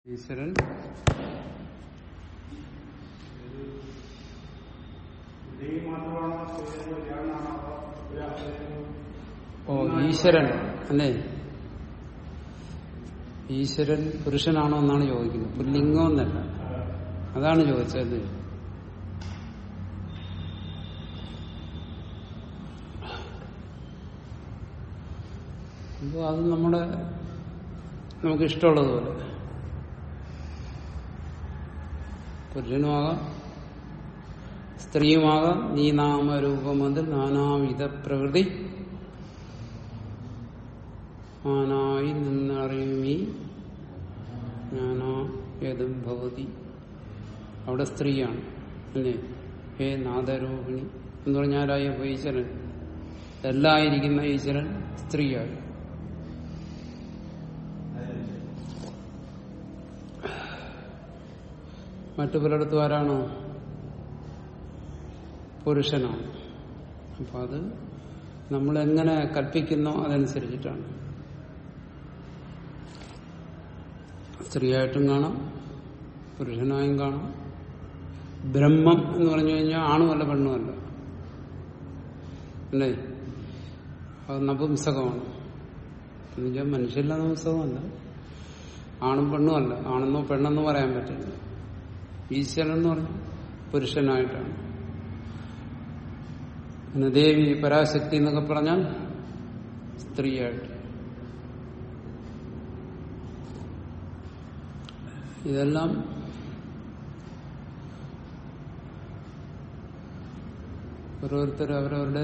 ഈശ്വരൻ ഓ ഈശ്വരൻ അല്ലേ ഈശ്വരൻ പുരുഷനാണോ എന്നാണ് ചോദിക്കുന്നത് പുല്ലിംഗം എന്നല്ല അതാണ് ചോദിച്ചത് അപ്പോൾ അത് നമ്മുടെ നമുക്ക് ഇഷ്ടമുള്ളതുപോലെ പുരുഷനുമാകാം സ്ത്രീയുമാകാം നീ നാമരൂപമതിൽ നാനാവിധ പ്രകൃതി ആനായി നിന്നറിയുമീ ഞാനാ ഏതും ഭവതി അവിടെ സ്ത്രീയാണ് അല്ലേ ഹേ നാദരൂപിണി എന്ന് പറഞ്ഞാലായ ഈശ്വരൻ എല്ലായിരിക്കുന്ന ഈശ്വരൻ സ്ത്രീയായി മറ്റു പലയിടത്തും ആരാണോ പുരുഷനാണ് അപ്പൊ അത് നമ്മൾ എങ്ങനെ കൽപ്പിക്കുന്നോ അതനുസരിച്ചിട്ടാണ് സ്ത്രീയായിട്ടും കാണാം പുരുഷനായും കാണാം ബ്രഹ്മം എന്ന് പറഞ്ഞു കഴിഞ്ഞാൽ ആണുമല്ല പെണ്ണുമല്ല അല്ലേ അത് നപുംസകമാണ് എന്നുവെച്ചാൽ മനുഷ്യല്ല നപുംസകമല്ല ആണും പെണ്ണുമല്ല ആണെന്നോ പെണ്ണെന്നോ പറയാൻ പറ്റില്ല ഈശ്വരൻ എന്ന് പറഞ്ഞു പുരുഷനായിട്ടാണ് പിന്നെ ദേവി പരാശക്തി എന്നൊക്കെ പറഞ്ഞാൽ സ്ത്രീയായിട്ട് ഇതെല്ലാം ഓരോരുത്തർ അവരവരുടെ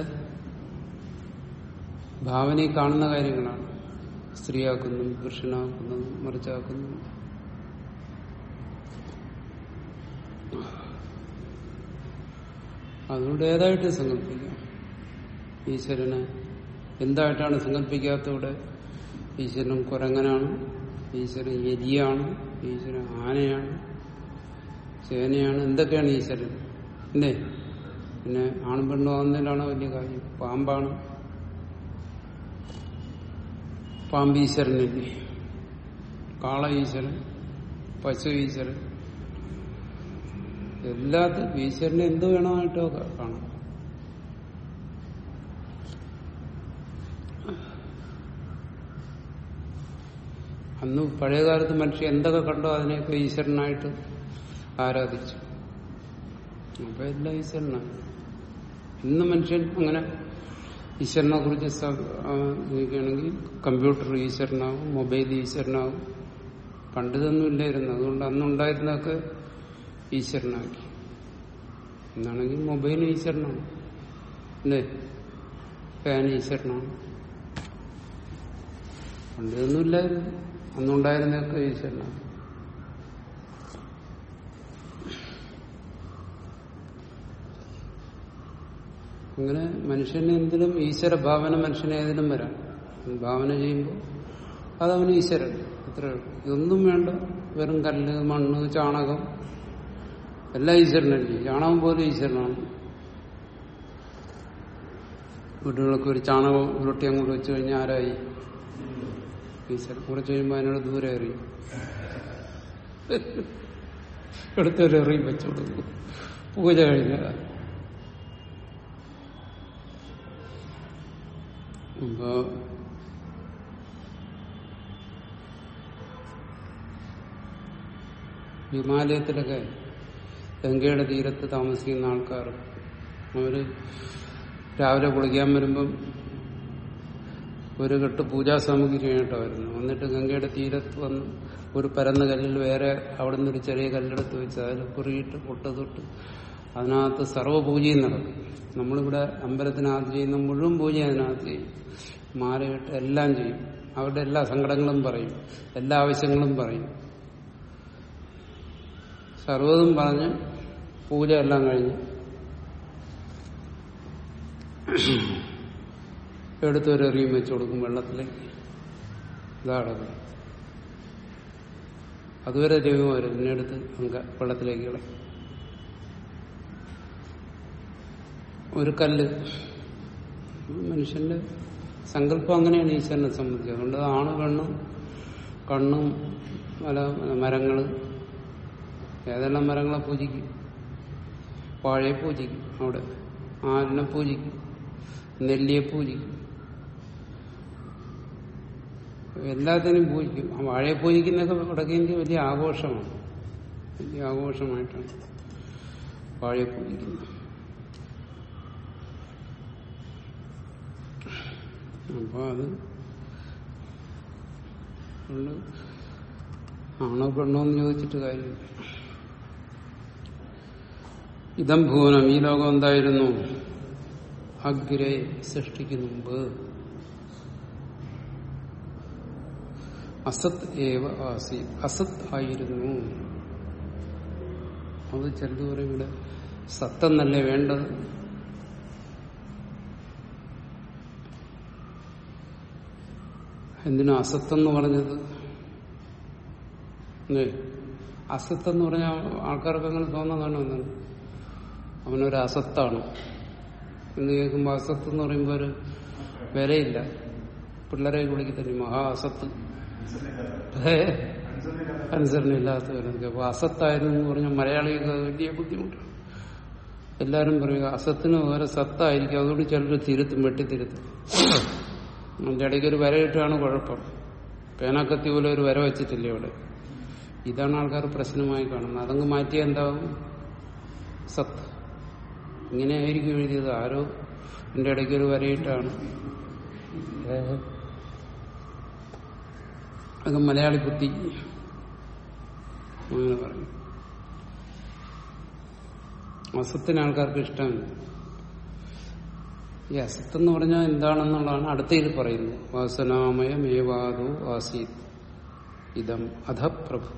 ഭാവനയിൽ കാണുന്ന കാര്യങ്ങളാണ് സ്ത്രീയാക്കുന്നു പുരുഷനാക്കുന്നു മറിച്ചാക്കുന്നു അതുകൊണ്ട് ഏതായിട്ട് സങ്കല്പിക്കാം ഈശ്വരനെ എന്തായിട്ടാണ് സങ്കല്പിക്കാത്തവിടെ ഈശ്വരൻ കുരങ്ങനാണ് ഈശ്വരൻ എലിയാണ് ഈശ്വരൻ ആനയാണ് ചേനയാണ് എന്തൊക്കെയാണ് ഈശ്വരൻ അല്ലേ പിന്നെ ആണും പെണ്ണും ആവുന്നതിലാണ് വലിയ കാര്യം പാമ്പാണ് പാമ്പ് ഈശ്വരനല്ലേ കാള ഈശ്വരൻ പശു ഈശ്വരൻ എല്ലാത്തിനും ഈശ്വരനെ എന്ത് വേണമായിട്ടോ കാണാം അന്ന് പഴയകാലത്ത് മനുഷ്യൻ എന്തൊക്കെ കണ്ടോ അതിനെയൊക്കെ ഈശ്വരനായിട്ട് ആരാധിച്ചു അപ്പൊ എല്ലാം ഈശ്വരനാണ് ഇന്ന് മനുഷ്യൻ അങ്ങനെ ഈശ്വരനെ കുറിച്ച് ചോദിക്കുകയാണെങ്കിൽ കമ്പ്യൂട്ടർ ഈശ്വരനാവും മൊബൈൽ ഈശ്വരനാവും പണ്ടിതൊന്നും ഇല്ലായിരുന്നു അതുകൊണ്ട് അന്നുണ്ടായിരുന്നതൊക്കെ ഈശ്വരനാക്കി എന്നാണെങ്കിൽ മൊബൈൽ ഈശ്വരനാണ് അല്ലേ ഫാൻ ഈശ്വരനാണ് പണ്ടിതൊന്നും ഇല്ലായിരുന്നു അന്നുണ്ടായിരുന്നതൊക്കെ ഈശ്വരനാണ് അങ്ങനെ മനുഷ്യന് എന്തിനും ഈശ്വര ഭാവന മനുഷ്യന് ഏതിനും വരാം ഭാവന ചെയ്യുമ്പോൾ അതവന് ഈശ്വരൻ അത്രേ ഉള്ളൂ ഇതൊന്നും വേണ്ട വെറും കല്ല് മണ്ണ് ചാണകം എല്ലാം ഈശ്വരനല്ലേ ചാണകം പോലും ഈശ്വരനാണ് വീടുകളൊക്കെ ഒരു ചാണകം ഉരുട്ടി അങ്ങോട്ട് വെച്ച് കഴിഞ്ഞാൽ ആരായി ഈശ്വരൻ കുറച്ച് കഴിയുമ്പോൾ അതിനോട് ദൂരെ എറിയും എടുത്തൊരു എറിയും വെച്ചു കൊടുക്കും പൂജ കഴിഞ്ഞാൽ അപ്പോ ഹിമാലയത്തിലൊക്കെ ഗംഗയുടെ തീരത്ത് താമസിക്കുന്ന ആൾക്കാർ അവര് രാവിലെ കുളിക്കാൻ വരുമ്പം ഒരു കെട്ട് പൂജാ സാമഗ്രിയായിട്ടാണ് വരുന്നത് എന്നിട്ട് ഗംഗയുടെ തീരത്ത് വന്ന് ഒരു പരന്ന കല്ലിൽ വേറെ അവിടെ നിന്നൊരു ചെറിയ കല്ലെടുത്ത് വെച്ച് അതിൽ കുറിയിട്ട് പൊട്ട് തൊട്ട് അതിനകത്ത് സർവ്വപൂജയും നടക്കും നമ്മളിവിടെ അമ്പലത്തിനകത്ത് ചെയ്യുന്ന മുഴുവൻ പൂജ അതിനകത്ത് ചെയ്യും മാലയിട്ട് എല്ലാം ചെയ്യും അവരുടെ എല്ലാ സങ്കടങ്ങളും പറയും എല്ലാ ആവശ്യങ്ങളും പറയും സർവ്വതും പറഞ്ഞ് പൂജ എല്ലാം കഴിഞ്ഞ് എടുത്തൊരു എറിയും വെച്ചു കൊടുക്കും വെള്ളത്തിലേക്ക് ഇതാണ് അതുവരെ ദൈവം വരും പിന്നെ എടുത്ത് അങ്ക വെള്ളത്തിലേക്ക് കളയും ഒരു കല്ല് മനുഷ്യന്റെ സങ്കല്പം അങ്ങനെയാണ് ഈശ്വരനെ സംബന്ധിച്ച് അതുകൊണ്ട് ആണ് പെണ്ണും കണ്ണും പല മരങ്ങൾ ഏതെല്ലാം മരങ്ങളെ പൂജിക്കും വാഴയെ പൂജിക്കും അവിടെ ആലിനെ പൂജിക്കും നെല്ലിയെ പൂജിക്കും എല്ലാത്തിനും പൂജിക്കും ആ വാഴയെ പൂജിക്കുന്നതൊക്കെ വടക്കേന്ത്യ വലിയ ആഘോഷമാണ് വലിയ ആഘോഷമായിട്ടാണ് വാഴയെ പൂജിക്കുന്നത് അപ്പൊ അത് കൊണ്ട് ആണോ പെണ്ണോ എന്ന് ചോദിച്ചിട്ട് കാര്യമില്ല ഇതം ഭുവനം ഈ ലോകം എന്തായിരുന്നു അഗ്രെ സൃഷ്ടിക്ക് മുമ്പ് അസത് ഏവ ആസി അസത് ആയിരുന്നു അത് ചിലത് പറയും ഇവിടെ സത്തെന്നല്ലേ വേണ്ടത് എന്തിനാ അസത്തെന്ന് പറഞ്ഞത് അല്ലേ അസത്തെന്ന് പറഞ്ഞാൽ ആൾക്കാർക്ക് അങ്ങനെ തോന്നുന്നതാണ് എന്താണ് അവനൊരു അസത്താണ് എന്ന് കേൾക്കുമ്പോൾ അസത്ത് എന്ന് പറയുമ്പോൾ ഒരു വിലയില്ല പിള്ളേരെ വിളിക്കത്തില്ല മഹാ അസത്ത് അനുസരണയില്ലാത്തവരൊക്കെ അപ്പൊ അസത്തായിരുന്നു എന്ന് പറഞ്ഞാൽ മലയാളികൾക്ക് അത് വലിയ ബുദ്ധിമുട്ടാണ് എല്ലാവരും പറയുക അസത്തിന് വേറെ സത്തായിരിക്കും അതുകൊണ്ട് ചിലർ തിരുത്തും വെട്ടിത്തിരുത്തും അതിന്റെ ഇടയ്ക്ക് ഒരു വര ഇട്ടാണ് കുഴപ്പം പേനാക്കത്തി പോലെ ഒരു വര വെച്ചിട്ടില്ലേ അവിടെ ഇതാണ് ആൾക്കാർ പ്രശ്നമായി കാണുന്നത് അതങ്ങ് മാറ്റിയാൽ എന്താവും സത്ത് ഇങ്ങനെ ആയിരിക്കും എഴുതിയത് ആരോ എന്റെ ഇടയ്ക്ക് ഒരു വരയിട്ടാണ് അത് മലയാളി ബുദ്ധി അങ്ങനെ പറയും അസത്തിന് ആൾക്കാർക്ക് ഇഷ്ടമില്ല ഈ അസത്ത് എന്ന് പറഞ്ഞാൽ എന്താണെന്നുള്ളതാണ് അടുത്തയിൽ പറയുന്നത് വാസനാമയമേവാദോ ആസീത് ഇതം അധപ്രഭു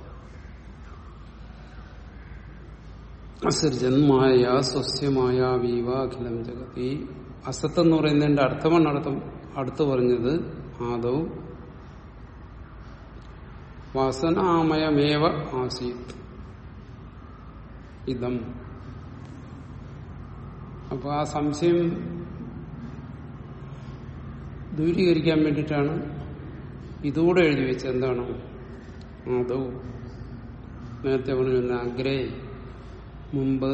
അസർജന്മായ സ്വസ്യമായ വീവാഖിലം ജഗത് ഈ അസത്ത് എന്ന് പറയുന്നതിന്റെ അർത്ഥമാണ് അർത്ഥം അടുത്ത് പറഞ്ഞത് ആദവും വാസനാമയമേവ ആസീത് ഇതം അപ്പൊ ആ സംശയം ദൂരീകരിക്കാൻ വേണ്ടിയിട്ടാണ് ഇതുകൂടെ എഴുതി വെച്ചത് എന്താണ് അതോ നേരത്തെ പറഞ്ഞു അഗ്രേ മുമ്പ്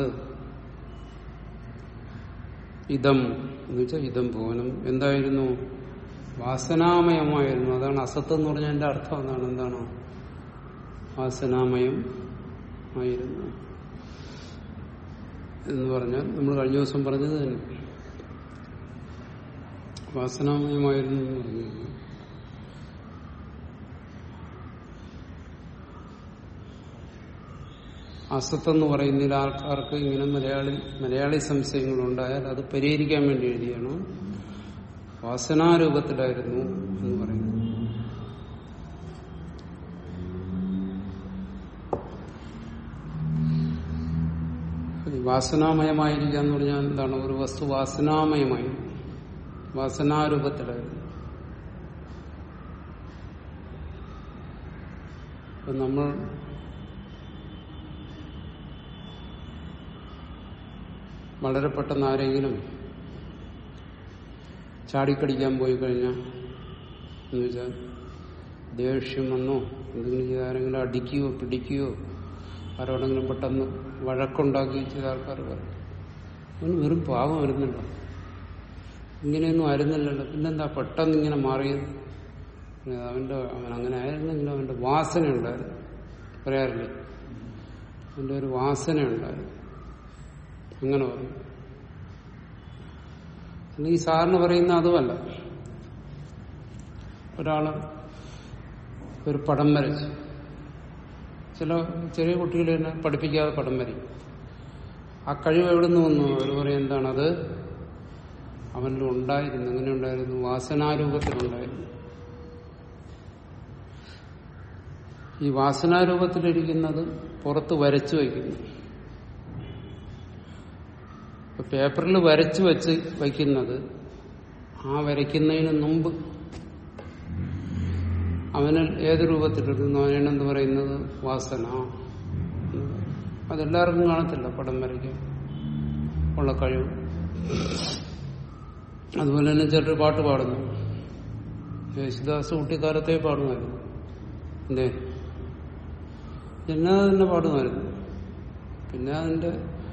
ഇതം എന്ന് വെച്ചാൽ ഇതം ഭുവനം എന്തായിരുന്നു വാസനാമയമായിരുന്നു അതാണ് അസത്ത് എന്ന് പറഞ്ഞതിന്റെ അർത്ഥം എന്താണ് എന്താണ് വാസനാമയം ആയിരുന്നു എന്ന് പറഞ്ഞാൽ നമ്മൾ കഴിഞ്ഞ ദിവസം പറഞ്ഞത് തന്നെ വാസനാമയമായിരുന്നു എന്ന് പറഞ്ഞു അസത്തെന്ന് പറയുന്നതിൽ ആൾക്കാർക്ക് ഇങ്ങനെ മലയാളി മലയാളി സംശയങ്ങളുണ്ടായാൽ അത് പരിഹരിക്കാൻ വേണ്ടി എഴുതിയാണ് വാസനാരൂപത്തിലായിരുന്നു എന്ന് പറയുന്നത് വാസനാമയമായിരിക്കുക എന്ന് പറഞ്ഞാൽ എന്താണ് ഒരു വസ്തു വാസനാമയമായി വാസനാരൂപത്തിലായിരുന്നു ഇപ്പൊ നമ്മൾ വളരെ പെട്ടെന്ന് ആരെങ്കിലും ചാടിക്കടിക്കാൻ പോയി കഴിഞ്ഞാൽ എന്ന് വെച്ചാൽ ദേഷ്യം വന്നോ എന്തെങ്കിലും ചെയ്ത് ആരെങ്കിലും അടിക്കുകയോ പിടിക്കുകയോ ആരോടെങ്കിലും പെട്ടെന്ന് വഴക്കുണ്ടാക്കി ചെയ്ത ആൾക്കാർ പറയും അവന് വെറും പാവം വരുന്നുണ്ടോ ഇങ്ങനെയൊന്നും ആയിരുന്നില്ലല്ലോ പിന്നെന്താ പെട്ടെന്ന് ഇങ്ങനെ മാറിയത് അവന്റെ അവൻ അങ്ങനെ ആയിരുന്നെങ്കിലും അവന്റെ വാസന ഉണ്ടായിരുന്നു പറയാറില്ലേ അവന്റെ ഒരു വാസന ഉണ്ടായിരുന്നു അങ്ങനെ പറയും അല്ലെങ്കിൽ സാറിന് പറയുന്ന അതുമല്ല ഒരാള് ഒരു പടം വരച്ചു ചില ചെറിയ കുട്ടികൾ തന്നെ പഠിപ്പിക്കാതെ പടം വരയ്ക്കും ആ കഴിവ് എവിടെ നിന്ന് വന്നു അവർ പറയും എന്താണത് അവനിൽ ഉണ്ടായിരുന്നു എങ്ങനെ ഉണ്ടായിരുന്നു വാസനാരൂപത്തിലുണ്ടായിരുന്നു ഈ വാസനാരൂപത്തിലിരിക്കുന്നത് പുറത്ത് വരച്ചു വയ്ക്കുന്നു ഇപ്പൊ പേപ്പറിൽ വരച്ചു വെച്ച് വയ്ക്കുന്നത് ആ വരയ്ക്കുന്നതിന് മുമ്പ് അവനിൽ ഏത് രൂപത്തിലിരുന്നു അവനെന്ത് പറയുന്നത് വാസന അതെല്ലാവർക്കും കാണത്തില്ല പടം വരയ്ക്കാൻ ഉള്ള കഴിവ് അതുപോലെ തന്നെ ചിലർ പാട്ട് പാടുന്നു യേശുദാസ് കുട്ടിക്കാലത്തെ പാടുമായിരുന്നു എന്തേ ജന്മന തന്നെ പാടുമായിരുന്നു പിന്നെ അതിന്റെ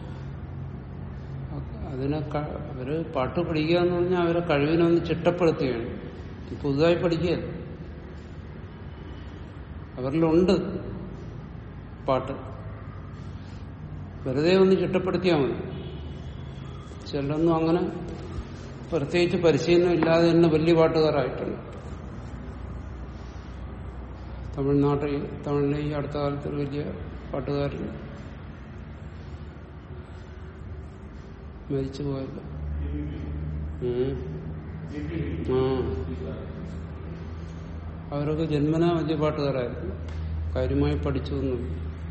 അതിനെ ക- അവര് പാട്ട് പഠിക്കുക എന്ന് പറഞ്ഞാൽ അവരെ കഴിവിനെ ഒന്ന് ചിട്ടപ്പെടുത്തുകയാണ് പുതുതായി പഠിക്കുകയല്ല അവരിലുണ്ട് പാട്ട് വെറുതെ ഒന്ന് ചിട്ടപ്പെടുത്തിയാൽ മതി ചിലരൊന്നും അങ്ങനെ പ്രത്യേകിച്ച് പരിശീലനം ഇല്ലാതെ തന്നെ വലിയ പാട്ടുകാരായിട്ടുണ്ട് തമിഴ്നാട്ടിൽ തമിഴിലെ ഈ അടുത്ത കാലത്ത് ഒരു വലിയ പാട്ടുകാരൻ മരിച്ചു പോയല്ലോ ഉം. ആ അവരൊക്കെ ജന്മനാ വലിയ പാട്ടുകാരായിരുന്നു കാര്യമായി പഠിച്ചു ഒന്നും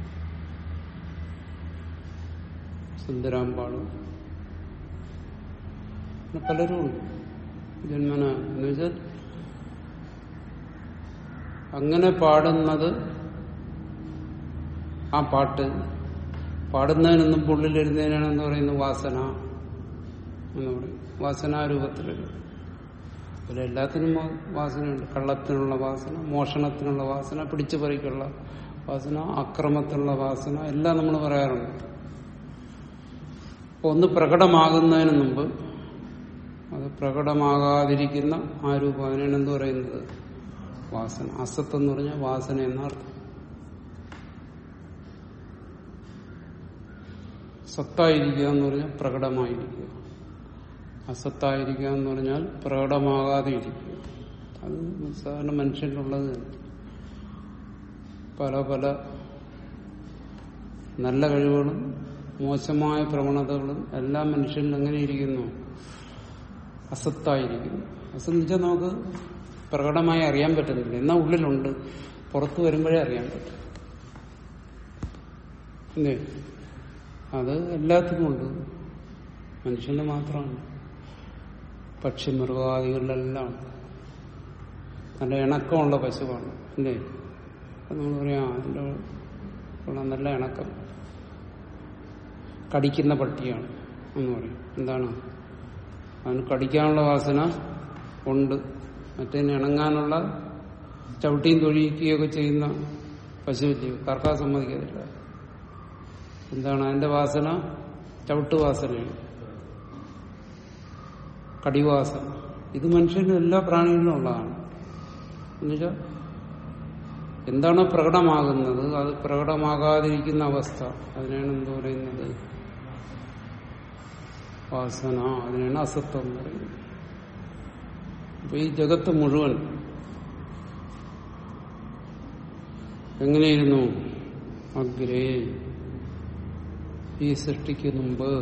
സുന്ദരാമ്പാളും അങ്ങനെ പലരും ഉണ്ട് ജന്മന എന്ന് വെച്ചാൽ അങ്ങനെ പാടുന്നത് ആ പാട്ട് പാടുന്നതിനൊന്നും പുള്ളിലിരുന്നതിനാണെന്ന് പറയുന്നത് വാസന എന്ന് പറയും വാസനാരൂപത്തിലൊരു അതിലെല്ലാത്തിനും വാ- വാസനയുണ്ട് കള്ളത്തിനുള്ള വാസന മോഷണത്തിനുള്ള വാസന പിടിച്ചു പറിക്കുള്ള വാസന അക്രമത്തിനുള്ള വാസന എല്ലാം നമ്മൾ പറയാറുണ്ട് അപ്പൊ ഒന്ന് പ്രകടമാകുന്നതിന് മുമ്പ് അത് പ്രകടമാകാതിരിക്കുന്ന ആ രൂപം അതിനാണ് എന്ത് പറയുന്നത് വാസന അസത്ത് എന്ന് പറഞ്ഞാൽ വാസന എന്നർത്ഥം സത്തായിരിക്കുക എന്ന് പറഞ്ഞാൽ പ്രകടമായിരിക്കുക അസത്തായിരിക്കുക എന്ന് പറഞ്ഞാൽ പ്രകടമാകാതെ ഇരിക്കുക അത് സാധാരണ മനുഷ്യനുള്ളത് തന്നെ പല പല നല്ല കഴിവുകളും മോശമായ പ്രവണതകളും എല്ലാ മനുഷ്യനിലും എങ്ങനെ ഇരിക്കുന്നു അസത്തായിരിക്കുന്നു അസത്ത് വെച്ചാൽ നമുക്ക് പ്രകടമായി അറിയാൻ പറ്റുന്നില്ല എന്നാൽ ഉള്ളിലുണ്ട് പുറത്തു വരുമ്പോഴേ അറിയാൻ പറ്റും അല്ലേ അത് എല്ലാത്തിനും ഉണ്ട് മനുഷ്യന് മാത്രമാണ് പക്ഷി മൃഗാദികളിലെല്ലാം ഉണ്ട്. നല്ല ഇണക്കമുള്ള പശുവാണ് അല്ലേ അത് നമ്മൾ പറയാം അതിൻ്റെ ഉള്ള നല്ല ഇണക്കം കടിക്കുന്ന പട്ടിയാണ് എന്ന് പറയും എന്താണ് അവന് കടിക്കാനുള്ള വാസന ഉണ്ട് മറ്റേന് ഇണങ്ങാനുള്ള ചവിട്ടിയും തൊഴിക്കുകയൊക്കെ ചെയ്യുന്ന പശുവില്ലയോ കറക്കാൻ സമ്മതിക്കത്തില്ല എന്താണ് അതിന്റെ വാസന ചവിട്ട് വാസനയാണ് കടിവാസന ഇത് മനുഷ്യനും എല്ലാ പ്രാണികളിലും ഉള്ളതാണ് എന്നുവെച്ചാൽ എന്താണോ പ്രകടമാകുന്നത് അത് പ്രകടമാകാതിരിക്കുന്ന അവസ്ഥ അതിനാണ് എന്ത് പറയുന്നത് വാസന അതിനാണ് അസത്വം എന്ന് പറയുന്നത് അപ്പൊ ഈ ജഗത്ത് മുഴുവൻ എങ്ങനെയിരുന്നു അഗ്രേ ഈ സൃഷ്ടിക്ക് മുമ്പ്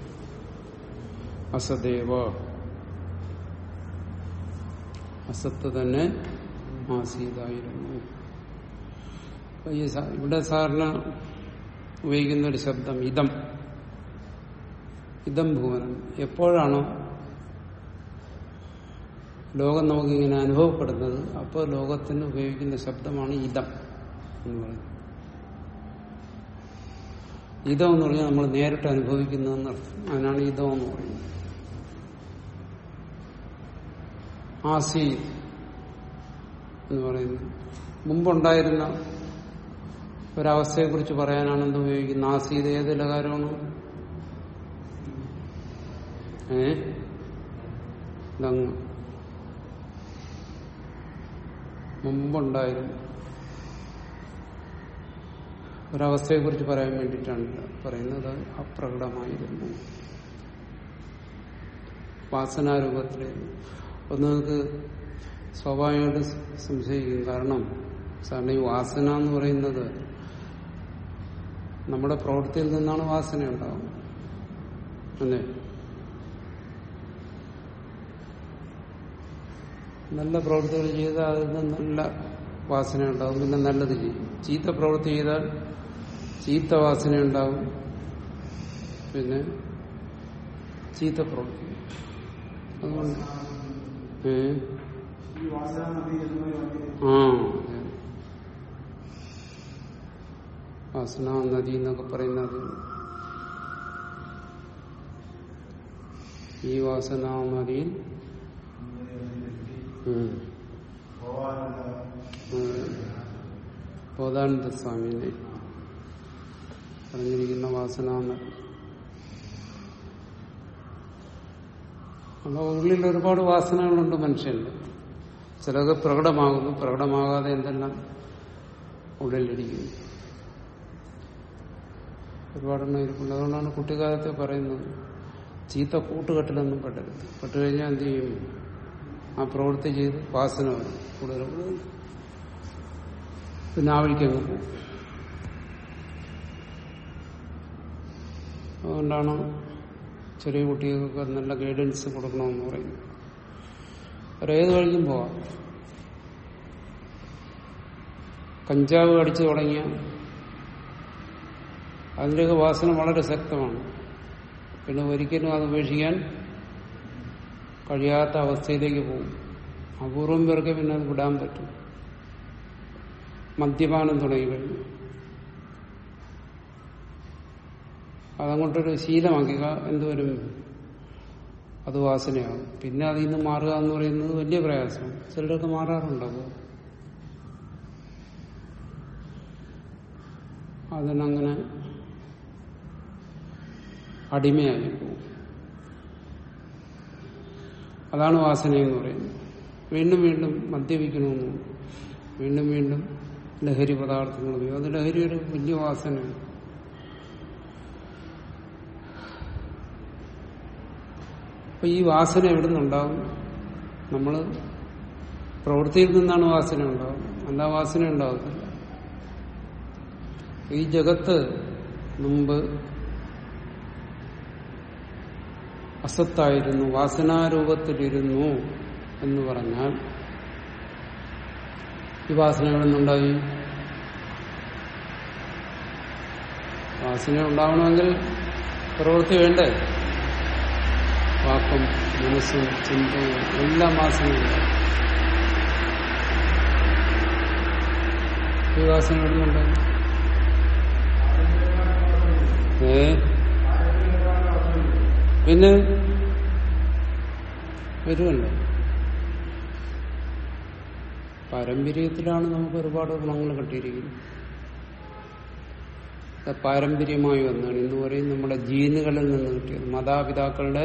അസദേവ അസത്ത് തന്നെ ആസീതായിരുന്നു അപ്പൊ ഈ സ- ഇവിടെ സാറിന് ഉപയോഗിക്കുന്ന ഒരു ശബ്ദം ഇതം ഇതം ഭുവനം എപ്പോഴാണോ ലോകം നമുക്കിങ്ങനെ അനുഭവപ്പെടുന്നത് അപ്പോൾ ലോകത്തിന് ഉപയോഗിക്കുന്ന ശബ്ദമാണ് ഇതം എന്ന് പറയുന്നത് ഇതം എന്ന് പറഞ്ഞാൽ നമ്മൾ നേരിട്ട് അനുഭവിക്കുന്നതെന്നർത്ഥം അതിനാണ് ഇതം എന്ന് പറയുന്നത് ആസി എന്ന് പറയുന്നത് മുമ്പുണ്ടായിരുന്ന ഒരവസ്ഥയെക്കുറിച്ച് പറയാനാണ് എന്ത് ഉപയോഗിക്കുന്നത് ആസീത് ഏത് ലകാരമാണ് ഏ ഇതങ്ങ് മുമ്പുണ്ടായിരുന്നു ഒരവസ്ഥയെക്കുറിച്ച് പറയാൻ വേണ്ടിയിട്ടാണ് പറയുന്നത് അപ്രകടമായിരുന്നു വാസനാരൂപത്തിലായിരുന്നു അപ്പൊ നിങ്ങൾക്ക് സ്വാഭാവികമായിട്ട് സംശയിക്കും കാരണം സാറിന് ഈ വാസന എന്ന് പറയുന്നത് നമ്മുടെ പ്രവൃത്തിയിൽ നിന്നാണ് വാസന ഉണ്ടാകുന്നത് അല്ലേ നല്ല പ്രവൃത്തികൾ ചെയ്താൽ അതിൽ നിന്ന് നല്ല വാസന ഉണ്ടാവും പിന്നെ നല്ലത് ചെയ്യും ചീത്ത പ്രവൃത്തി ചെയ്താൽ ചീത്ത വാസന ഉണ്ടാവും പിന്നെ ചീത്ത പ്രവൃത്തി അതുകൊണ്ട് ഏ ആ അതെ. വാസന നദി എന്നൊക്കെ പറയുന്നത് ഈ വാസന നദിയിൽ ഉം. ബോധാനന്ദ സ്വാമിനെ വാസന എന്ന് അപ്പൊ ഉള്ളിൽ ഒരുപാട് വാസനകളുണ്ട് മനുഷ്യന്റെ ചിലത് പ്രകടമാകുന്നു പ്രകടമാകാതെ എന്തെല്ലാം ഉള്ളിലിരിക്കുന്നു ഒരുപാടെണ്ണം ഇരിപ്പുണ്ട് അതുകൊണ്ടാണ് കുട്ടിക്കാലത്തെ പറയുന്നത് ചീത്ത കൂട്ടുകെട്ടിലൊന്നും പെട്ടരുത് പെട്ടു കഴിഞ്ഞാൽ എന്ത് ചെയ്യും ആ പ്രവൃത്തി ചെയ്ത് വാസന വരും കൂടുതൽ കൂടുതൽ പിന്നെ ആ വഴിക്കങ്ങ് പോകും അതുകൊണ്ടാണ് ചെറിയ കുട്ടികൾക്ക് നല്ല ഗൈഡൻസ് കൊടുക്കണമെന്ന് പറയുന്നത് അവരേത് വഴിക്കും പോവാം കഞ്ചാവ് അടിച്ചു തുടങ്ങിയ അതിൻ്റെയൊക്കെ വാസന വളരെ ശക്തമാണ് പിന്നെ ഒരിക്കലും അത് ഉപേക്ഷിക്കാൻ കഴിയാത്ത അവസ്ഥയിലേക്ക് പോകും അപൂർവം പേർക്ക് പിന്നെ അത് വിടാൻ പറ്റും മദ്യപാനം തുടങ്ങി കഴിഞ്ഞു അതങ്ങോട്ടൊരു ശീലമാക്കുക എന്തുവരും അത് വാസനയാകും പിന്നെ അതിൽ നിന്ന് മാറുക എന്ന് പറയുന്നത് വലിയ പ്രയാസമാണ് ചിലരൊക്കെ മാറാറുണ്ടാവും അതിനങ്ങനെ അടിമയായി പോകും അതാണ് വാസന എന്ന് പറയുന്നത് വീണ്ടും വീണ്ടും മദ്യപിക്കണമെന്നും വീണ്ടും വീണ്ടും ലഹരി പദാർത്ഥങ്ങൾ ഉപയോഗം അത് ലഹരി ഒരു വലിയ വാസനയാണ് അപ്പൊ ഈ വാസന എവിടെ നിന്നുണ്ടാവും നമ്മൾ പ്രവൃത്തിയിൽ നിന്നാണ് വാസന ഉണ്ടാവുന്നത് അല്ലാ വാസന ഉണ്ടാവത്തില്ല ഈ ജഗത്ത് മുമ്പ് അസത്തായിരുന്നു വാസനാരൂപത്തിലിരുന്നു എന്ന് പറഞ്ഞാൽ ഈ വാസന എവിടെ നിന്നുണ്ടായി വാസന ഉണ്ടാവണമെങ്കിൽ പ്രവൃത്തി വേണ്ടേ വാക്കും മനസ്സും ചിന്തയും എല്ലാം വാസനയുണ്ട് ഈ വാസന എവിടെ നിന്നുണ്ടായി ഏ പിന്നെ വരുമല്ലോ പാരമ്പര്യത്തിലാണ് നമുക്ക് ഒരുപാട് ഗുണങ്ങൾ കിട്ടിയിരിക്കുന്നത് അത് പാരമ്പര്യമായി വന്നാണ് ഇന്ന് പറയും നമ്മുടെ ജീനുകളിൽ നിന്ന് കിട്ടിയത് മാതാപിതാക്കളുടെ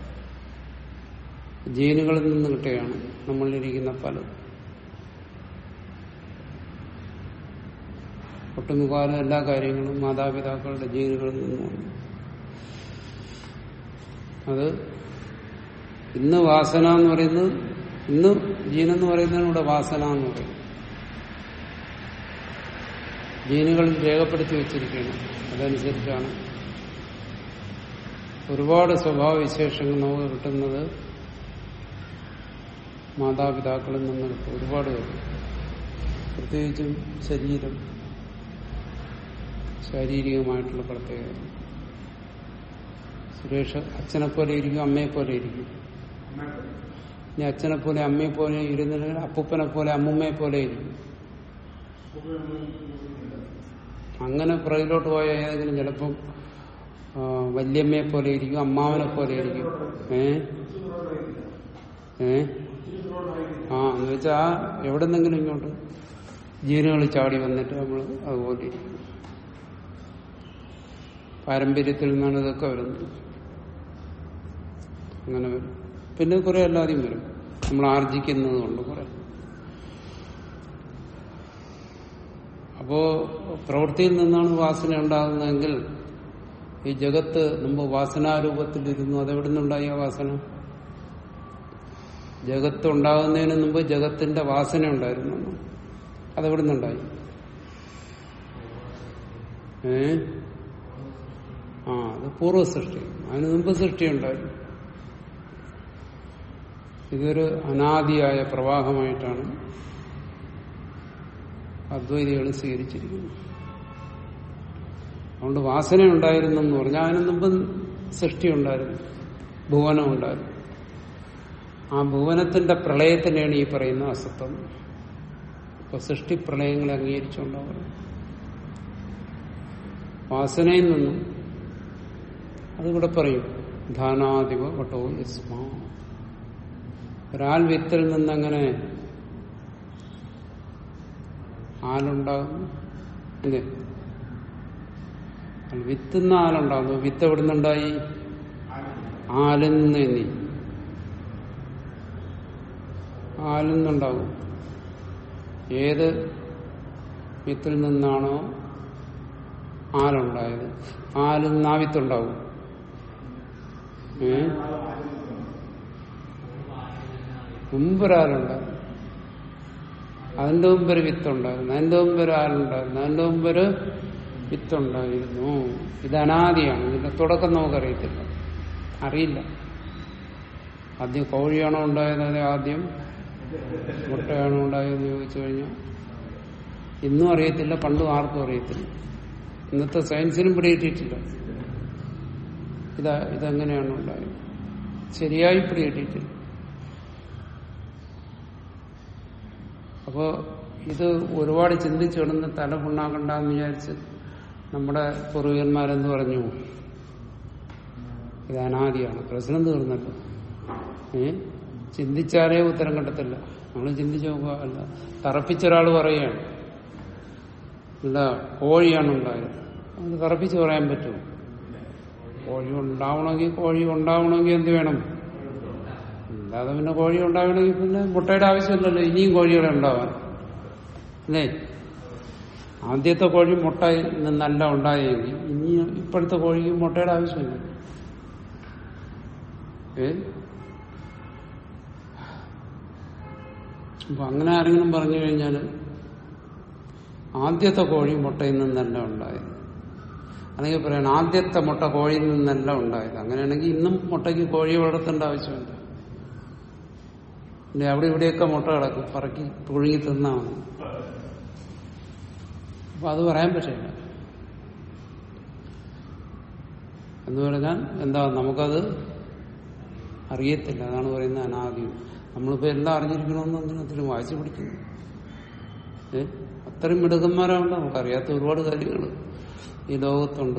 ജീനുകളിൽ നിന്ന് കിട്ടുകയാണ് നമ്മളിരിക്കുന്ന പലതും ഒട്ടുമുക്കാലും എല്ലാ കാര്യങ്ങളും മാതാപിതാക്കളുടെ ജീനുകളിൽ നിന്നുമാണ് അത് ഇന്ന് വാസന എന്ന് പറയുന്നത് ഇന്ന് ജീനെന്ന് പറയുന്നതിന് ഇവിടെ വാസന എന്ന് പറയും ജീനുകളിൽ രേഖപ്പെടുത്തി വെച്ചിരിക്കുകയാണ് അതനുസരിച്ചാണ് ഒരുപാട് സ്വഭാവവിശേഷങ്ങൾ നമുക്ക് കിട്ടുന്നത് മാതാപിതാക്കളിൽ നിന്ന് കിട്ടും ഒരുപാട് പേര് പ്രത്യേകിച്ചും ശരീരം ശാരീരികമായിട്ടുള്ള പ്രത്യേകത സുരേഷ് അച്ഛനെ പോലെ ഇരിക്കും അമ്മയെ പോലെ ഇരിക്കും ഇനി അച്ഛനെ പോലെ അമ്മയെ പോലെ ഇരുന്നില്ലെങ്കിൽ അപ്പൂപ്പനെ പോലെ അമ്മുമ്മയെ പോലെ ഇരിക്കും അങ്ങനെ പുറകിലോട്ട് പോയ ഏതെങ്കിലും ചിലപ്പം ആ, വല്യമ്മയെ പോലെ ഇരിക്കും അമ്മാവനെ പോലെ ഇരിക്കും ഏ ഏ ആ എന്ന് വെച്ചാൽ ആ എവിടെ നിന്നെങ്കിലും ഇങ്ങോട്ട് ജീനുകൾ ചാടി വന്നിട്ട് നമ്മൾ അതുപോലെ ഇരിക്കും പാരമ്പര്യത്തിൽ നിന്നാണ് ഇതൊക്കെ വരുന്നത് അങ്ങനെ വരും പിന്നെ കുറെ അല്ലാതെയും വരും നമ്മൾ ആർജിക്കുന്നത് കൊണ്ട് കുറെ അപ്പോ പ്രവൃത്തിയിൽ നിന്നാണ് വാസന ഉണ്ടാകുന്നതെങ്കിൽ ഈ ജഗത്ത് മുമ്പ് വാസനാരൂപത്തിലിരുന്നു അതെവിടെ നിന്നുണ്ടായ വാസന ജഗത്ത് ഉണ്ടാകുന്നതിന് മുമ്പ് ജഗത്തിന്റെ വാസന ഉണ്ടായിരുന്നു അതെവിടെ നിന്നുണ്ടായി ഏ ആ അത് പൂർവ്വ സൃഷ്ടി അതിന് മുമ്പ് സൃഷ്ടി ഉണ്ടായിരുന്നു ഇതൊരു അനാദിയായ പ്രവാഹമായിട്ടാണ് അദ്വൈതികൾ സ്വീകരിച്ചിരിക്കുന്നത് അതുകൊണ്ട് വാസന ഉണ്ടായിരുന്നെന്ന് പറഞ്ഞാൽ അതിന് മുമ്പ് സൃഷ്ടി ഉണ്ടായിരുന്നു ഭുവനം ഉണ്ടായിരുന്നു ആ ഭുവനത്തിന്റെ പ്രളയത്തിനെയാണ് ഈ പറയുന്ന അസത്വം ഇപ്പൊ സൃഷ്ടി പ്രളയങ്ങളെ അംഗീകരിച്ചുകൊണ്ടാണ് വാസനയിൽ നിന്നും അതിവിടെ പറയും ധാനാധിപ വട്ടോ യസ്മാ ഒരാൾ വിത്തിൽ നിന്നങ്ങനെ ആലുണ്ടാകുന്നു അല്ലേ വിത്തുന്ന ആലുണ്ടാകുന്നു വിത്ത് എവിടുന്നുണ്ടായി ആലിൽ നിന്ന് നീ ആലിൽ നിന്നുണ്ടാകും ഏത് വിത്തിൽ നിന്നാണോ ആലുണ്ടായത് ആലിൽ നിന്ന് ആ വിത്തുണ്ടാവും ഏ മുമ്പൊരാളുണ്ടായിരുന്നു അതിന്റെ മുമ്പൊരു വിത്തുണ്ടായിരുന്നു അതിന്റെ മുമ്പൊരു ആളുണ്ടായിരുന്നു അതിന്റെ മുമ്പൊരു വിത്തുണ്ടായിരുന്നു ഇത് അനാദിയാണ് ഇതിന്റെ തുടക്കം നമുക്കറിയത്തില്ല അറിയില്ല ആദ്യം കോഴിയാണോ ഉണ്ടായത് അതെ ആദ്യം മുട്ടയാണോ ഉണ്ടായതെന്ന് ചോദിച്ചു കഴിഞ്ഞാൽ ഇന്നും അറിയത്തില്ല പണ്ടും ആർക്കും അറിയത്തില്ല ഇന്നത്തെ സയൻസിനും പിടികിട്ടിയിട്ടില്ല ഇതാ ഇതെങ്ങനെയാണ് ഉണ്ടായത് ശരിയായി പിടികിട്ടിയിട്ടില്ല അപ്പോ ഇത് ഒരുപാട് ചിന്തിച്ചു കിടന്ന് തല പുണ്ണാക്കണ്ടെന്ന് വിചാരിച്ച് നമ്മുടെ പൂർവികന്മാരെന്ത് പറഞ്ഞു ഇത് അനാദിയാണ് പ്രശ്നം തീർന്നല്ലോ ഏ ചിന്തിച്ചാലേ ഉത്തരം കണ്ടെത്തില്ല നമ്മൾ ചിന്തിച്ചു നോക്കുക അല്ല തറപ്പിച്ചൊരാൾ പറയുകയാണ് ഇല്ല കോഴിയാണ് ഉണ്ടായത് അത് തറപ്പിച്ച് പറയാൻ പറ്റുമോ കോഴി ഉണ്ടാവണമെങ്കിൽ കോഴി ഉണ്ടാവണമെങ്കിൽ എന്ത് വേണം അല്ലാതെ പിന്നെ കോഴി ഉണ്ടാവണമെങ്കിൽ പിന്നെ മുട്ടയുടെ ആവശ്യമില്ലല്ലോ ഇനിയും കോഴികളെ ഉണ്ടാവാൻ അല്ലേ ആദ്യത്തെ കോഴി മുട്ട നിന്നല്ല ഉണ്ടായെങ്കിൽ ഇനി ഇപ്പോഴത്തെ കോഴിക്ക് മുട്ടയുടെ ആവശ്യമില്ല ഏ അപ്പൊ അങ്ങനെ ആരെങ്കിലും പറഞ്ഞു കഴിഞ്ഞാൽ ആദ്യത്തെ കോഴി മുട്ടയിൽ നിന്നല്ല ഉണ്ടായത് അല്ലെങ്കിൽ പറയണം ആദ്യത്തെ മുട്ട കോഴിയിൽ നിന്നല്ല ഉണ്ടായത് അങ്ങനെയാണെങ്കിൽ ഇന്നും മുട്ടയ്ക്ക് കോഴിയെ വളർത്തേണ്ട ആവശ്യമില്ല പിന്നെ അവിടെ ഇവിടെയൊക്കെ മുട്ട കിടക്കും പറക്കി പുഴുങ്ങി തിന്നാ മതി അപ്പൊ അത് പറയാൻ പറ്റില്ല എന്ന് പറഞ്ഞാൽ എന്താ നമുക്കത് അറിയത്തില്ല അതാണ് പറയുന്നത് അനാദ്യം നമ്മളിപ്പോ എല്ലാം അറിഞ്ഞിരിക്കണമെന്ന് എന്തിനത്തിനും വായിച്ചു പിടിക്കുന്നു ഏ അത്രയും മിടുക്കന്മാരാണ് നമുക്കറിയാത്ത ഒരുപാട് കാര്യങ്ങൾ ഈ ലോകത്തുണ്ട്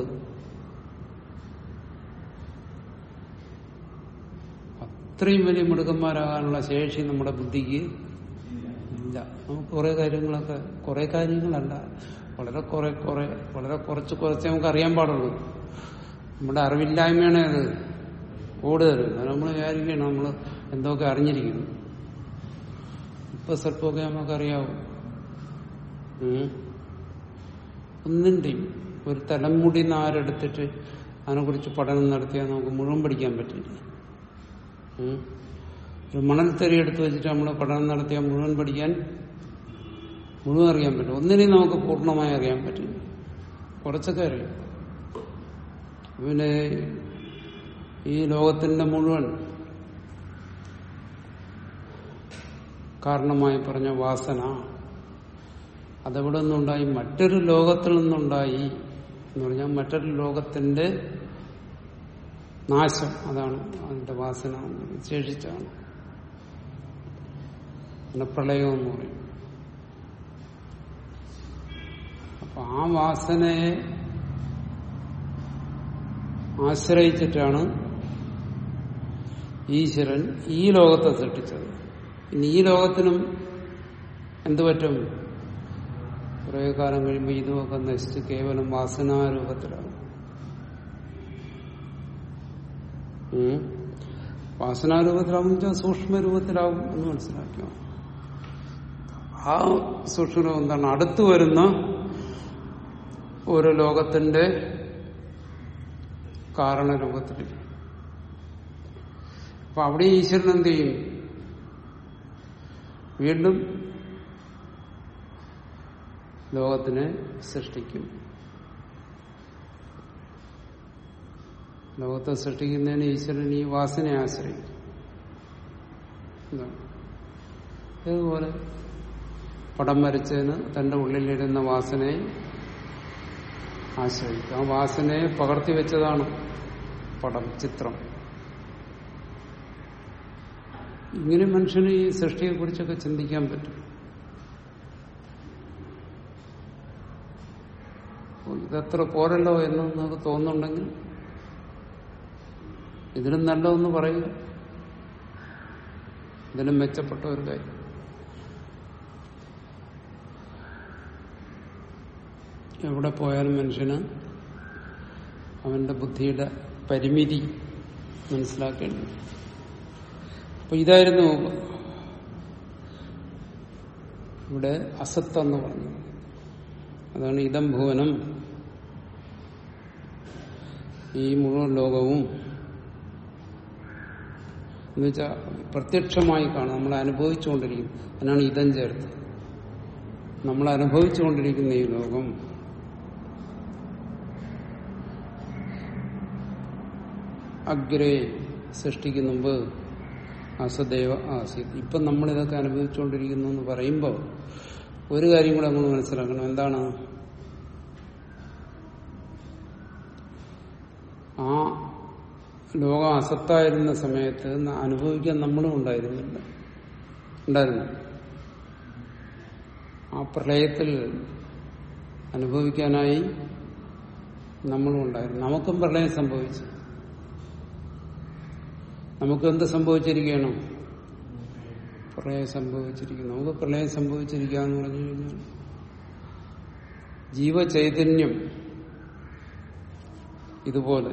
അത്രയും വലിയ മിടുക്കന്മാരാകാനുള്ള ശേഷി നമ്മുടെ ബുദ്ധിക്ക് ഇല്ല നമുക്ക് കുറെ കാര്യങ്ങളൊക്കെ കുറെ കാര്യങ്ങളല്ല വളരെ കുറെ കുറെ വളരെ കുറച്ച് കുറച്ചേ നമുക്ക് അറിയാൻ പാടുള്ളൂ നമ്മുടെ അറിവില്ലായ്മയാണ് അത് കൂടുതൽ നമ്മൾ വിചാരിക്കണം നമ്മൾ എന്തൊക്കെ അറിഞ്ഞിരിക്കുന്നു ഇപ്പൊ സ്വല്പമൊക്കെ നമുക്കറിയാവും ഉം. ഒന്നിന്റെയും ഒരു തലമുടി നാരെടുത്തിട്ട് അതിനെക്കുറിച്ച് പഠനം നടത്തിയാൽ നമുക്ക് മുഴുവൻ പഠിക്കാൻ പറ്റില്ല ഉം. ഒരു മണൽത്തരി എടുത്ത് വെച്ചിട്ട് നമ്മൾ പഠനം നടത്തിയാൽ മുഴുവൻ പഠിക്കാൻ മുഴുവൻ അറിയാൻ പറ്റും ഒന്നിനെയും നമുക്ക് പൂർണ്ണമായി അറിയാൻ പറ്റില്ല കുറച്ചൊക്കെ അറിയാം പിന്നെ ഈ ലോകത്തിന്റെ മുഴുവൻ കാരണമായി പറഞ്ഞ വാസന അതെവിടെ നിന്നുണ്ടായി മറ്റൊരു ലോകത്തിൽ നിന്നുണ്ടായി എന്ന് പറഞ്ഞാൽ മറ്റൊരു ലോകത്തിന്റെ നാശം അതാണ് അതിന്റെ വാസന ശേഷിച്ചാണ് പിന്നെ പ്രളയം എന്ന് പറയും അപ്പൊ ആ വാസനയെ ആശ്രയിച്ചിട്ടാണ് ഈശ്വരൻ ഈ ലോകത്തെ സൃഷ്ടിച്ചത് ഇനി ഈ ലോകത്തിനും എന്തു പറ്റും കുറെ കാലം കഴിയുമ്പോൾ ഇതുമൊക്കെ നശിച്ച് കേവലം വാസനാരൂപത്തിലാണ് ഉം. വാസനാരൂപത്തിലാവും വെച്ചാൽ സൂക്ഷ്മ രൂപത്തിലാവും എന്ന് മനസ്സിലാക്കിയോ ആ സൂക്ഷ്മരൂപം എന്താണ് അടുത്തു വരുന്ന ഒരു ലോകത്തിന്റെ കാരണരൂപത്തിൽ അപ്പൊ അവിടെ ഈശ്വരൻ എന്ത് ചെയ്യും വീണ്ടും ലോകത്തിനെ സൃഷ്ടിക്കും ലോകത്തെ സൃഷ്ടിക്കുന്നതിന് ഈശ്വരൻ ഈ വാസനയെ ആശ്രയിക്കും എന്താണ് ഇതുപോലെ പടം വരച്ചതിന് തന്റെ ഉള്ളിലിരുന്ന വാസനയെ ആശ്രയിക്കും ആ വാസനയെ പകർത്തി വെച്ചതാണ് പടം ചിത്രം ഇങ്ങനെ മനുഷ്യന് ഈ സൃഷ്ടിയെ കുറിച്ചൊക്കെ ചിന്തിക്കാൻ പറ്റും അപ്പോൾ ഇതത്ര പോരല്ലോ എന്ന് നമുക്ക് തോന്നുന്നുണ്ടെങ്കിൽ ഇതിലും നല്ലതെന്ന് പറയുക ഇതിലും മെച്ചപ്പെട്ട ഒരു കാര്യം എവിടെ പോയാലും മനുഷ്യന് അവന്റെ ബുദ്ധിയുടെ പരിമിതി മനസ്സിലാക്കേണ്ടത് അപ്പൊ ഇതായിരുന്നു ഇവിടെ അസത്ത് എന്ന് പറഞ്ഞു അതാണ് ഇതം ഭുവനം ഈ മുഴുവൻ ലോകവും എന്നുവെച്ചാൽ പ്രത്യക്ഷമായി കാണും നമ്മൾ അനുഭവിച്ചുകൊണ്ടിരിക്കും അതിനാണ് ഇതം ചേർത്ത് നമ്മൾ അനുഭവിച്ചുകൊണ്ടിരിക്കുന്ന ഈ ലോകം അഗ്രേ സൃഷ്ടിക്ക് മുമ്പ് അസദേവ ആസിത് ഇപ്പം നമ്മളിതൊക്കെ അനുഭവിച്ചുകൊണ്ടിരിക്കുന്നു എന്ന് പറയുമ്പോൾ ഒരു കാര്യം കൂടെ നമ്മൾ മനസ്സിലാക്കണം എന്താണ് ആ ലോകം അസത്തായിരുന്ന സമയത്ത് അനുഭവിക്കാൻ നമ്മളും ഉണ്ടായിരുന്നില്ല ഉണ്ടായിരുന്നു ആ പ്രളയത്തിൽ അനുഭവിക്കാനായി നമ്മളും ഉണ്ടായിരുന്നു നമുക്കും പ്രളയം സംഭവിച്ചു നമുക്ക് എന്ത് സംഭവിച്ചിരിക്കുകയാണ് പ്രളയം സംഭവിച്ചിരിക്കുന്നു നമുക്ക് പ്രളയം സംഭവിച്ചിരിക്കുക എന്ന് പറഞ്ഞു കഴിഞ്ഞാൽ ജീവചൈതന്യം ഇതുപോലെ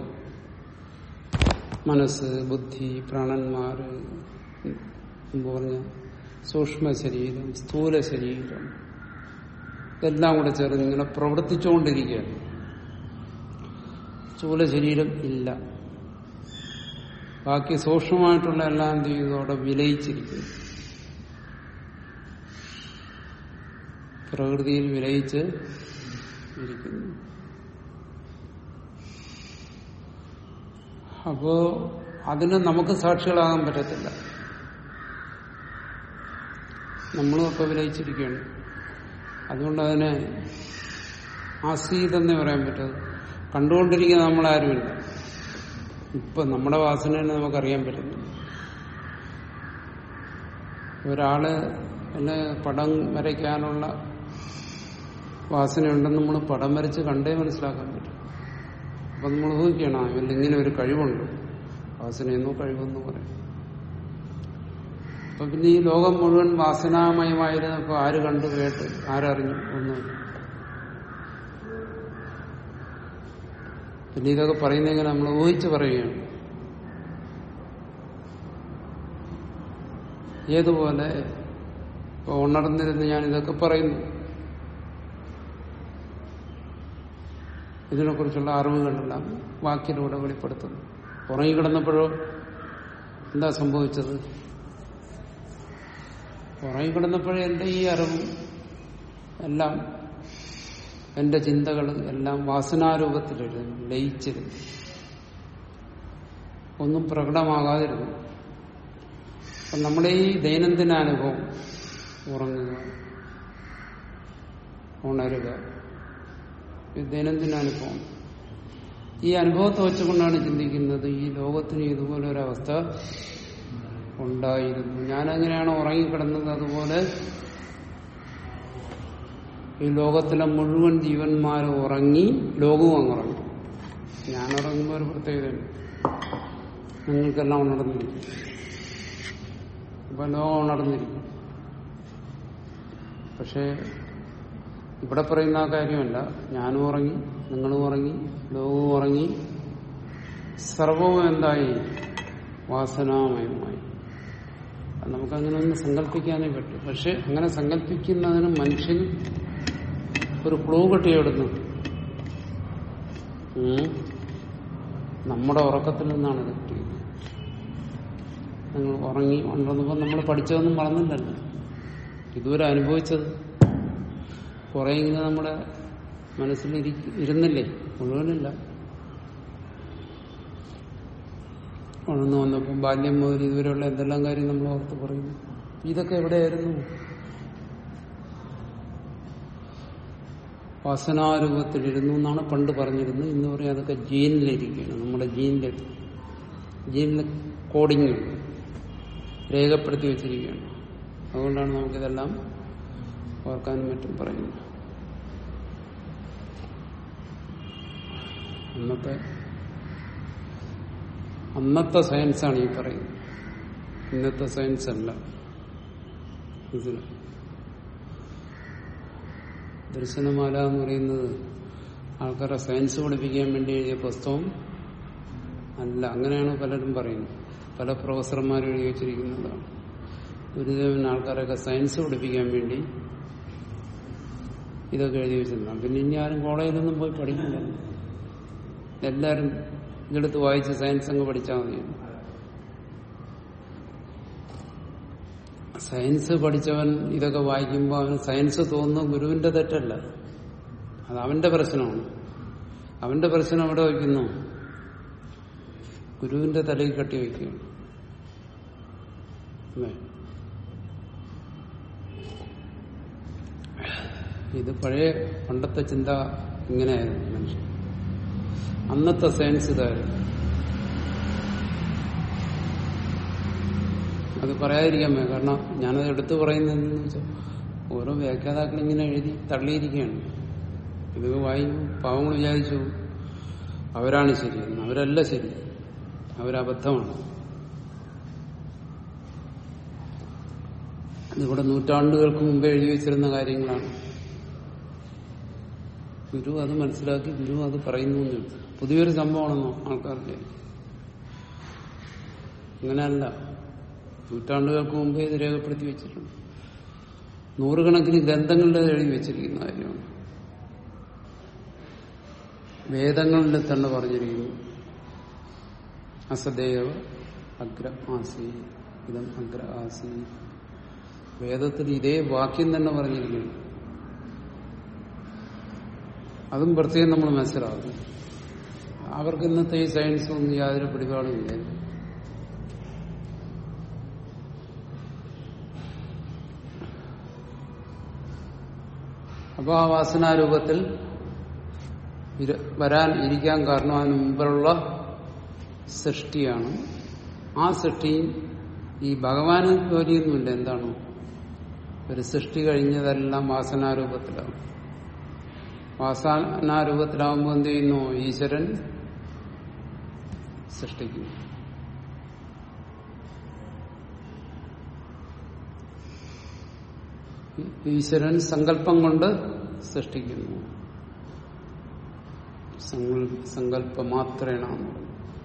മനസ്സ് ബുദ്ധി പ്രാണന്മാര് എന്ന് പറഞ്ഞ സൂക്ഷ്മ ശരീരം സ്ഥൂല ശരീരം ഇതെല്ലാം കൂടെ ചേർന്ന് ഇങ്ങനെ പ്രവർത്തിച്ചുകൊണ്ടിരിക്കുകയാണ് സ്ഥൂല ശരീരം ഇല്ല ബാക്കി സൂക്ഷ്മമായിട്ടുള്ള എല്ലാം എന്ത് ചെയ്തു അവിടെ വിലയിച്ചിരിക്കുന്നു പ്രകൃതിയിൽ വിലയിച്ച് ഇരിക്കുന്നു അപ്പോ അതിന് നമുക്ക് സാക്ഷികളാകാൻ പറ്റത്തില്ല നമ്മളും ഒക്കെ വിലയിച്ചിരിക്കുകയാണ് അതുകൊണ്ട് അതിനെ ആസീതെന്നേ പറയാൻ പറ്റത് കണ്ടുകൊണ്ടിരിക്കുന്ന നമ്മളാരുമില്ല ഇപ്പൊ നമ്മുടെ വാസന തന്നെ നമുക്കറിയാൻ പറ്റുന്നു ഒരാള് എന്നെ പടം വരയ്ക്കാനുള്ള വാസനയുണ്ടെന്ന് നമ്മൾ പടം വരച്ച് കണ്ടേ മനസ്സിലാക്കാൻ പറ്റും അപ്പൊ നമ്മൾ ഊഹിക്കണം ഇവന്റെ ഇങ്ങനെ ഒരു കഴിവുണ്ട് വാസനയെന്നോ കഴിവെന്നോ പറയും അപ്പൊ പിന്നെ ഈ ലോകം മുഴുവൻ വാസനാമയമായിരുന്നപ്പോ ആര് കണ്ടു കേട്ട് ആരറിഞ്ഞു ഒന്നുമില്ല പിന്നെ ഇതൊക്കെ പറയുന്നെങ്കിൽ നമ്മൾ ഊഹിച്ച് പറയുകയാണ് ഏതുപോലെ ഇപ്പൊ ഉണർന്നിരുന്ന് ഞാൻ ഇതൊക്കെ പറയുന്നു ഇതിനെക്കുറിച്ചുള്ള അറിവുകളെല്ലാം വാക്കിലൂടെ വെളിപ്പെടുത്തുന്നു ഉറങ്ങിക്കിടന്നപ്പോഴോ എന്താ സംഭവിച്ചത് ഉറങ്ങിക്കിടന്നപ്പോഴേ എന്റെ ഈ അറിവും എല്ലാം എന്റെ ചിന്തകൾ എല്ലാം വാസനാരൂപത്തിലിരുന്നു ലയിച്ചിരുന്നു ഒന്നും പ്രകടമാകാതിരുന്നു അപ്പൊ നമ്മുടെ ഈ ദൈനംദിന അനുഭവം ഉറങ്ങുക ഉണരുക ഇത് ദൈനംദിന അനുഭവം ഈ അനുഭവത്തെ വെച്ചുകൊണ്ടാണ് ചിന്തിക്കുന്നത് ഈ ലോകത്തിന് ഇതുപോലെ ഒരവസ്ഥ ഉണ്ടായിരുന്നു ഞാനെങ്ങനെയാണ് ഉറങ്ങിക്കിടന്നത് അതുപോലെ ഈ ലോകത്തിലെ മുഴുവൻ ജീവന്മാരും ഉറങ്ങി ലോകവും അങ്ങ് ഉറങ്ങി ഞാൻ ഉറങ്ങുമ്പോൾ ഒരു പ്രത്യേകതയുണ്ട് നിങ്ങൾക്കെല്ലാം ഉണർന്നിരിക്കും അപ്പൊ ലോകം ഉണർന്നിരിക്കും പക്ഷെ ഇവിടെ പറയുന്ന ആ കാര്യമല്ല ഞാനും ഉറങ്ങി നിങ്ങളും ഉറങ്ങി ലോകവും ഉറങ്ങി സർവവും എന്തായി വാസനാമയമായി അത് നമുക്കങ്ങനെ ഒന്ന് സങ്കല്പിക്കാനേ പറ്റും പക്ഷെ അങ്ങനെ സങ്കല്പിക്കുന്നതിന് മനുഷ്യന് ഒരു ക്ലൂ കിട്ടിയെടുന്നു നമ്മുടെ ഉറക്കത്തിൽ നിന്നാണ് ഇത് കിട്ടിയത് നിങ്ങൾ ഉറങ്ങി ഉണ്ടെന്നപ്പോൾ നമ്മൾ പഠിച്ചതൊന്നും വളർന്നില്ലല്ലോ ഇതുവരെ അനുഭവിച്ചത് കുറെ ഇങ്ങനെ നമ്മുടെ മനസ്സിൽ ഇരുന്നില്ലേ മുഴുവനില്ല വളർന്നു വന്നപ്പോൾ ബാല്യം മുതൽ ഇതുവരെയുള്ള എന്തെല്ലാം കാര്യം നമ്മൾ ഓർത്ത് പറയുന്നു ഇതൊക്കെ എവിടെയായിരുന്നു വാസനാരൂപത്തിലിരുന്നു എന്നാണ് പണ്ട് പറഞ്ഞിരുന്നത് ഇന്ന് പറയാം അതൊക്കെ ജീനിലിരിക്കുകയാണ് നമ്മുടെ ജീനിൽ ജീനിൽ കോഡിങ് രേഖപ്പെടുത്തി വെച്ചിരിക്കുകയാണ് അതുകൊണ്ടാണ് നമുക്കിതെല്ലാം ഓർക്കാനും മറ്റും പറയുന്നത് അന്നത്തെ അന്നത്തെ സയൻസാണ് ഈ പറയുന്നത് ഇന്നത്തെ സയൻസ് അല്ല ഇതിന് ദർശനമാല എന്ന് പറയുന്നത് ആൾക്കാരെ സയൻസ് പഠിപ്പിക്കാൻ വേണ്ടി എഴുതിയ പുസ്തകം അല്ല അങ്ങനെയാണ് പലരും പറയുന്നത് പല പ്രൊഫസർമാരും എഴുതി വെച്ചിരിക്കുന്നതാണ് ഗുരുദേവൻ ആൾക്കാരൊക്കെ സയൻസ് പഠിപ്പിക്കാൻ വേണ്ടി ഇതൊക്കെ എഴുതി വെച്ചിട്ടുണ്ടാകും പിന്നെ ഇനി ആരും കോളേജിലൊന്നും പോയി പഠിക്കില്ല എല്ലാവരും ഇതെടുത്ത് വായിച്ച് സയൻസ് അങ്ങ് പഠിച്ചാൽ മതി സയൻസ് പഠിച്ചവൻ ഇതൊക്കെ വായിക്കുമ്പോൾ അവന് സയൻസ് തോന്നുന്ന ഗുരുവിന്റെ തെറ്റല്ല അത് അവന്റെ പ്രശ്നമാണ് അവന്റെ പ്രശ്നം എവിടെ വയ്ക്കുന്നു ഗുരുവിന്റെ തലയിൽ കെട്ടി വയ്ക്കുകയാണ് അല്ലേ ഇത് പഴയ പണ്ടത്തെ ചിന്ത ഇങ്ങനെയായിരുന്നു മനുഷ്യൻ അന്നത്തെ സയൻസ് ഇതായിരുന്നു അത് പറയാതിരിക്കാൻ വയ്യ കാരണം ഞാനത് എടുത്തു പറയുന്നതെന്ന് വെച്ചാൽ ഓരോ വ്യാഖ്യാതാക്കൾ ഇങ്ങനെ എഴുതി തള്ളിയിരിക്കുകയാണ് ഇത് വായിക്കും പാവങ്ങൾ വിചാരിച്ചു അവരാണ് ശരി എന്ന് അവരല്ല ശരി അവരബദ്ധമാണ് ഇതിവിടെ നൂറ്റാണ്ടുകൾക്ക് മുമ്പ് എഴുതി വെച്ചിരുന്ന കാര്യങ്ങളാണ് ഗുരു അത് മനസ്സിലാക്കി ഗുരു അത് പറയുന്നു എന്നേ ഉള്ളൂ. പുതിയൊരു സംഭവമാണെന്നോ ആൾക്കാർക്ക് അങ്ങനെയല്ല നൂറ്റാണ്ടുകൾക്ക് മുമ്പേ ഇത് രേഖപ്പെടുത്തി വെച്ചിട്ടുണ്ട് നൂറുകണക്കിന് ഗ്രന്ഥങ്ങളിൽ എഴുതി വെച്ചിരിക്കുന്ന കാര്യമാണ് വേദങ്ങളിൽ തന്നെ പറഞ്ഞിരിക്കുന്നു അസദേവ അഗ്ര ആസി ഇതം അഗ്ര ആസി വേദത്തിൽ ഇതേ വാക്യം തന്നെ പറഞ്ഞിരിക്കുന്നു അതും പ്രത്യേകം നമ്മൾ മനസ്സിലാക്കും അവർക്ക് ഇന്നത്തെ ഈ സയൻസും ഒന്നും യാതൊരു പിടിപാടും ഇല്ല അപ്പൊ ആ വാസനാരൂപത്തിൽ ഇര- വരാൻ ഇരിക്കാൻ കാരണം അതിന് മുമ്പിലുള്ള സൃഷ്ടിയാണ് ആ സൃഷ്ടി ഈ ഭഗവാന് ജോലിയൊന്നുമില്ല എന്താണ് ഒരു സൃഷ്ടി കഴിഞ്ഞതെല്ലാം വാസനാരൂപത്തിലാണ് വാസനാരൂപത്തിലാവുമ്പോൾ എന്ത് ചെയ്യുന്നു ഈശ്വരൻ സൃഷ്ടിക്കുന്നു ഈശ്വരൻ സങ്കല്പം കൊണ്ട് സൃഷ്ടിക്കുന്നു സങ്കൽ- സങ്കല്പമാത്രേണ എന്ന് പറയും.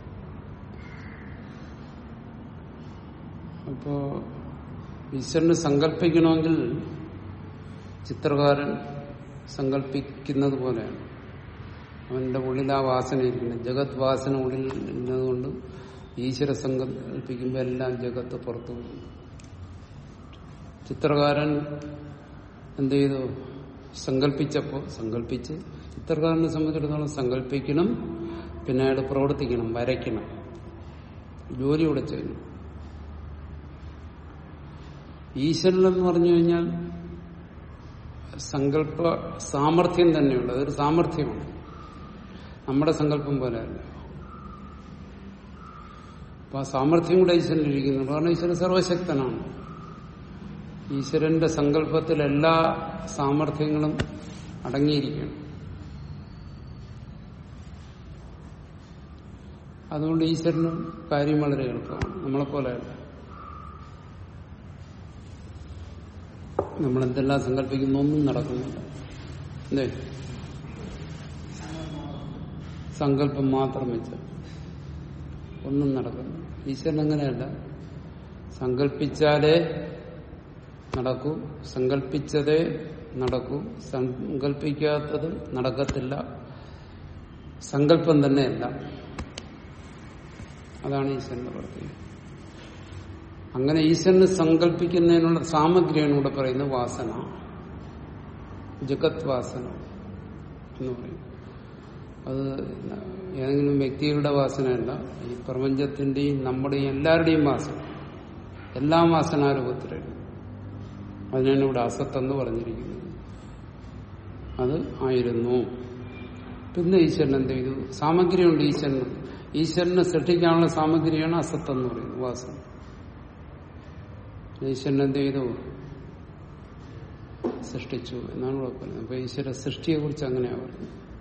അപ്പോ ഈശ്വരന് സങ്കല്പിക്കണമെങ്കിൽ ചിത്രകാരൻ സങ്കല്പിക്കുന്നത് പോലെയാണ് അവന്റെ ഉള്ളിൽ ആ വാസന ഇരിക്കുന്നത് ജഗത് വാസന ഉള്ളിൽ ഇരുന്നതുകൊണ്ട് ഈശ്വര സങ്കല്പിക്കുമ്പോൾ എല്ലാം ജഗത്ത് പുറത്തു പോകും ചിത്രകാരൻ എന്ത് ചെയ്തു സങ്കല്പിച്ചപ്പോ സങ്കല്പിച്ച് ചിത്രകാരനെ സംബന്ധിച്ചിടത്തോളം സങ്കല്പിക്കണം പിന്നെ അയാൾ പ്രവർത്തിക്കണം വരയ്ക്കണം ജോലി ഇവിടെ ചെയ്യണം ഈശ്വരൻ എന്ന് പറഞ്ഞു കഴിഞ്ഞാൽ സങ്കല്പ സാമർഥ്യം തന്നെയുണ്ട് അതൊരു സാമർഥ്യമാണ് നമ്മുടെ സങ്കല്പം പോലെ അല്ല അപ്പൊ ആ സാമർഥ്യം കൂടെ ഈശ്വരൻ ഇരിക്കുന്നുണ്ട് കാരണം ഈശ്വരൻ സർവശക്തനാണ് ഈശ്വരന്റെ സങ്കല്പത്തിൽ എല്ലാ സാമർഥ്യങ്ങളും അടങ്ങിയിരിക്കണം അതുകൊണ്ട് ഈശ്വരന് കാര്യം വളരെ എളുപ്പമാണ് നമ്മളെപ്പോലെയല്ല നമ്മളെന്തെല്ലാം സങ്കല്പിക്കുന്നു ഒന്നും നടക്കുന്നില്ല അല്ലേ സങ്കല്പം മാത്രം വെച്ച് ഒന്നും നടക്കുന്നു ഈശ്വരൻ അങ്ങനെയല്ല സങ്കല്പിച്ചാലേ നടക്കൂ സങ്കല്പിച്ചതേ നടക്കൂ സങ്കല്പിക്കാത്തത് നടക്കത്തില്ല സങ്കല്പം തന്നെയല്ല അതാണ് ഈശ്വരന്റെ പ്രവർത്തി അങ്ങനെ ഈശ്വരന് സങ്കല്പിക്കുന്നതിനുള്ള സാമഗ്രിയാണ് ഇവിടെ പറയുന്നത് വാസന ജഗത് വാസന എന്ന് പറയും അത് ഏതെങ്കിലും വ്യക്തികളുടെ വാസനയല്ല ഈ പ്രപഞ്ചത്തിന്റെയും നമ്മുടെയും എല്ലാവരുടെയും വാസന എല്ലാം വാസനാരൂപത്തിലാണ് അതിനാണ് ഇവിടെ അസത്തെന്ന് പറഞ്ഞിരിക്കുന്നത് അത് ആയിരുന്നു പിന്നെ ഈശ്വരൻ എന്ത് ചെയ്തു സാമഗ്രിയുണ്ട് ഈശ്വരന് ഈശ്വരനെ സൃഷ്ടിക്കാനുള്ള സാമഗ്രിയാണ് അസത്ത് എന്ന് പറയുന്നത് വാസന ഈശ്വരൻ എന്ത് ചെയ്തു സൃഷ്ടിച്ചു എന്നാണ് ഇവിടെ പറയുന്നത് അപ്പൊ ഈശ്വര സൃഷ്ടിയെ കുറിച്ച് അങ്ങനെയാ പറയുന്നത്